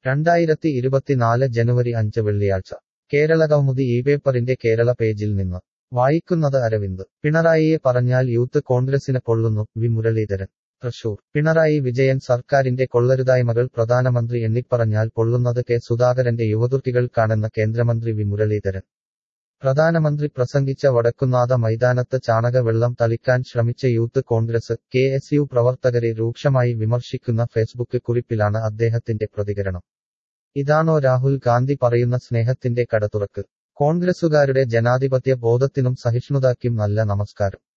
രണ്ടായിരത്തി ഇരുപത്തിനാല് ജനുവരി അഞ്ച് വെള്ളിയാഴ്ച കേരളകൗമുദി ഈ പേപ്പറിന്റെ കേരള പേജിൽ നിന്ന് വായിക്കുന്നത് അരവിന്ദ് പിണറായിയെ പറഞ്ഞാൽ യൂത്ത് കോൺഗ്രസിന് പൊള്ളുന്നു വി മുരളീധരൻ തൃശൂർ പിണറായി വിജയൻ സർക്കാരിന്റെ കൊള്ളരുതായ്മകൾ പ്രധാനമന്ത്രി എണ്ണിപ്പറഞ്ഞാൽ പൊള്ളുന്നത് കെ സുധാകരന്റെ യുവതുർക്കികൾക്കാണെന്ന് കേന്ദ്രമന്ത്രി വി മുരളീധരൻ പ്രധാനമന്ത്രി പ്രസംഗിച്ച വടക്കുന്നാഥ മൈതാനത്ത് ചാണകവെള്ളം തളിക്കാൻ ശ്രമിച്ച youth Congress K S U പ്രവർത്തകരെ രൂക്ഷമായി വിമർശിക്കുന്ന ഫേസ്ബുക്ക് കുറിപ്പിലാണ് അദ്ദേഹത്തിന്റെ പ്രതികരണം ഇതാണോ രാഹുൽ ഗാന്ധി പറയുന്ന സ്നേഹത്തിന്റെ കട തുറക്ക് കോൺഗ്രസുകാരുടെ ജനാധിപത്യ ബോധത്തിനും സഹിഷ്ണുതയ്ക്കും നല്ല നമസ്കാരം